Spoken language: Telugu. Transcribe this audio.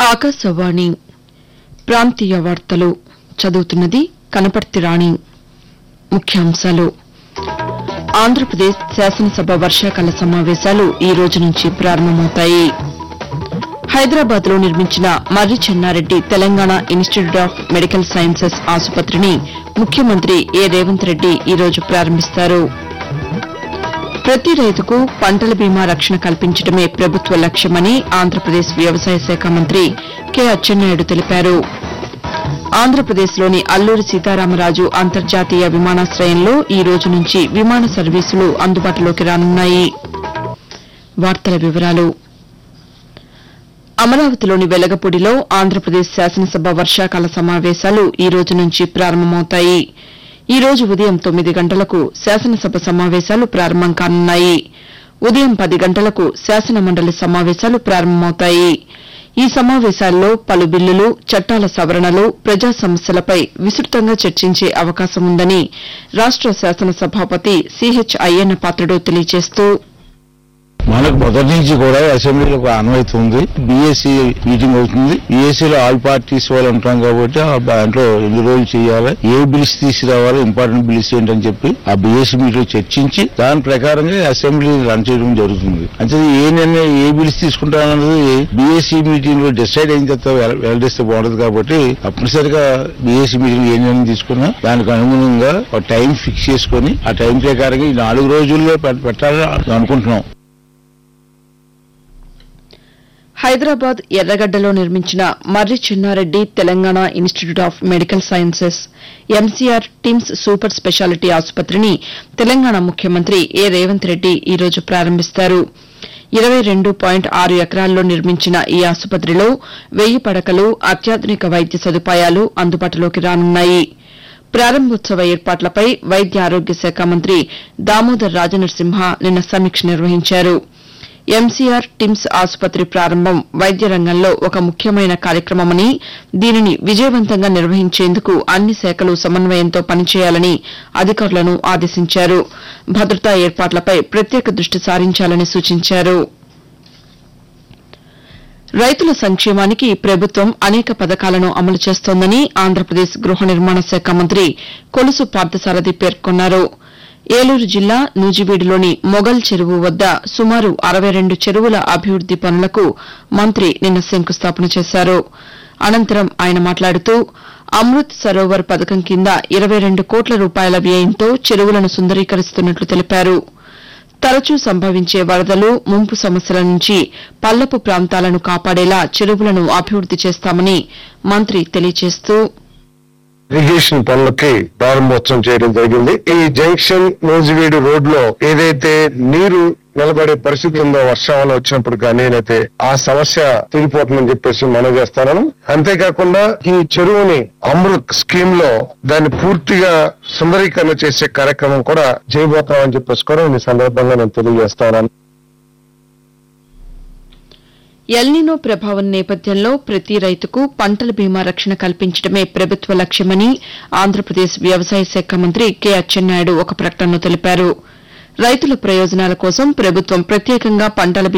ఆకాశవాణి ప్రాంతీయ వార్తలు చదువుతున్నది కనపర్తి రాణి ముఖ్యాంశాలు ఆంధ్రప్రదేశ్ శాసనసభ వర్షాకాల సమావేశాలు ఈ రోజు నుంచి ప్రారంభమవుతాయి హైదరాబాద్ లో నిర్మించిన Marri Chenna Reddy Telangana institute of medical sciences ఆసుపత్రిని ముఖ్యమంత్రి ఏ రేవంత్ రెడ్డి ఈ రోజు ప్రారంభిస్తారు ప్రతి రైతుకు పంటల బీమా రక్షణ కల్పించడమే ప్రభుత్వ లక్ష్యమని ఆంధ్రప్రదేశ్ వ్యవసాయ శాఖ మంత్రి కె అచ్చెన్నాయుడు తెలిపారు ఆంధ్రప్రదేశ్లోని అల్లూరి సీతారామరాజు అంతర్జాతీయ విమానాశ్రయంలో ఈ రోజు నుంచి విమాన సర్వీసులు అందుబాటులోకి రానున్నాయి వార్తల వివరాలు అమరావతిలోని వెలగపూడిలో ఆంధ్రప్రదేశ్ శాసనసభ వర్షాకాల సమావేశాలు ఈ రోజు నుంచి ప్రారంభమవుతాయి ఈ రోజు ఉదయం తొమ్మిది గంటలకు శాసనసభ సమావేశాలు ప్రారంభం కానున్నాయి ఉదయం పది గంటలకు శాసన మండలి సమావేశాలు ప్రారంభమవుతాయి ఈ సమావేశాల్లో పలు బిల్లులు చట్టాల సవరణలు ప్రజా సమస్యలపై విస్తృతంగా చర్చించే అవకాశం ఉందని రాష్ట శాసన సభాపతి సిహెచ్ అయ్యన్న పాత్రుడు తెలియజేస్తూ మనకు మొదటి నుంచి కూడా అసెంబ్లీలో ఒక అన్వయితం ఉంది బీఎస్సీ మీటింగ్ అవుతుంది BSc లో ఆల్ పార్టీస్ వాళ్ళు ఉంటాం కాబట్టి ఆ దాంట్లో ఎన్ని రోజులు చేయాలి ఏ బిల్స్ తీసుకురావాలి ఇంపార్టెంట్ బిల్స్ ఏంటని చెప్పి ఆ బీఎస్సీ మీటింగ్ చర్చించి దాని ప్రకారంగా అసెంబ్లీ రన్ చేయడం జరుగుతుంది అంటే ఏ నిర్ణయం ఏ బిల్స్ తీసుకుంటామన్నది బీఎస్సీ మీటింగ్ లో డిసైడ్ అయిన తర్వాత వెల- వెల్లడిస్తే బాగుంటుంది కాబట్టి తప్పనిసరిగా బీఎస్సీ మీటింగ్ ఏ నిర్ణయం తీసుకున్నా దానికి అనుగుణంగా ఒక టైం ఫిక్స్ చేసుకొని ఆ టైం ప్రకారంగా ఈ నాలుగు రోజుల్లో పెట్- పెట్టాలని అనుకుంటున్నాం హైదరాబాద్ ఎర్రగడ్డలో నిర్మించిన Marri Chinna Reddy Telangana institute of medical sciences MCR TIMS super speciality ఆసుపత్రిని తెలంగాణ ముఖ్యమంత్రి ఏ రేవంత్ రెడ్డి ఈ రోజు ప్రారంభిస్తారు ఇరవై రెండు పాయింట్ ఆరు ఎకరాల్లో నిర్మించిన ఈ ఆసుపత్రిలో వెయ్యి పడకలు అత్యాధునిక వైద్య సదుపాయాలు అందుబాటులోకి రానున్నాయి ప్రారంభోత్సవ ఏర్పాట్లపై వైద్య ఆరోగ్య శాఖ మంత్రి దామోదర్ రాజనరసింహ నిన్న సమీక్ష నిర్వహించారు ఎంసీఆర్ టిమ్స్ ఆసుపత్రి ప్రారంభం వైద్య రంగంలో ఒక ముఖ్యమైన కార్యక్రమమని దీనిని విజయవంతంగా నిర్వహించేందుకు అన్ని శాఖలు సమన్వయంతో పనిచేయాలని అధికారులను ఆదేశించారు భద్రతా ఏర్పాట్లపై ప్రత్యేక దృష్టి సారించాలని సూచించారు రైతుల సంక్షేమానికి ప్రభుత్వం అనేక పథకాలను అమలు చేస్తోందని ఆంధ్రప్రదేశ్ గృహ నిర్మాణ శాఖ మంత్రి కొలుసు పార్థసారథి పేర్కొన్నారు ఏలూరు జిల్లా నూజివీడులోని మొగల్ చెరువు వద్ద సుమారు అరవై రెండు చెరువుల అభివృద్ది పనులకు మంత్రి నిన్న శంకుస్థాపన చేశారు అనంతరం ఆయన మాట్లాడుతూ అమృత్ సరోవర్ పథకం కింద ఇరవై రెండు కోట్ల రూపాయల వ్యయంతో చెరువులను సుందరీకరిస్తున్నట్లు తెలిపారు తరచూ సంభవించే వరదలు ముంపు సమస్యల నుంచి పల్లపు ప్రాంతాలను కాపాడేలా చెరువులను అభివృద్ది చేస్తామని మంత్రి తెలియజేస్తూ ఇరిగేషన్ పనులకి ప్రారంభోత్సవం చేయడం జరిగింది ఈ జంక్షన్ నూజివీడు రోడ్ లో ఏదైతే నీరు నిలబడే పరిస్థితి ఉందో వర్షాలు వచ్చినప్పుడు కానీ అయితే ఆ సమస్య తీరిపోతుందని చెప్పేసి మనం చేస్తాను అంతేకాకుండా ఈ చెరువుని అమృత్ స్కీమ్ లో దాన్ని పూర్తిగా సుందరీకరణ చేసే కార్యక్రమం కూడా చేయబోతామని చెప్పేసి కూడా ఈ సందర్భంగా నేను తెలియజేస్తాను ఎల్నినో ప్రభావం నేపథ్యంలో ప్రతి రైతుకు పంటల బీమా రక్షణ కల్పించడమే ప్రభుత్వ లక్ష్యమని ఆంధ్రప్రదేశ్ వ్యవసాయ శాఖ మంత్రి కె అచ్చెన్నాయుడు ఒక ప్రకటనలో తెలిపారు రైతుల ప్రయోజనాల కోసం ప్రభుత్వం ప్రత్యేకంగా పంటల బీమా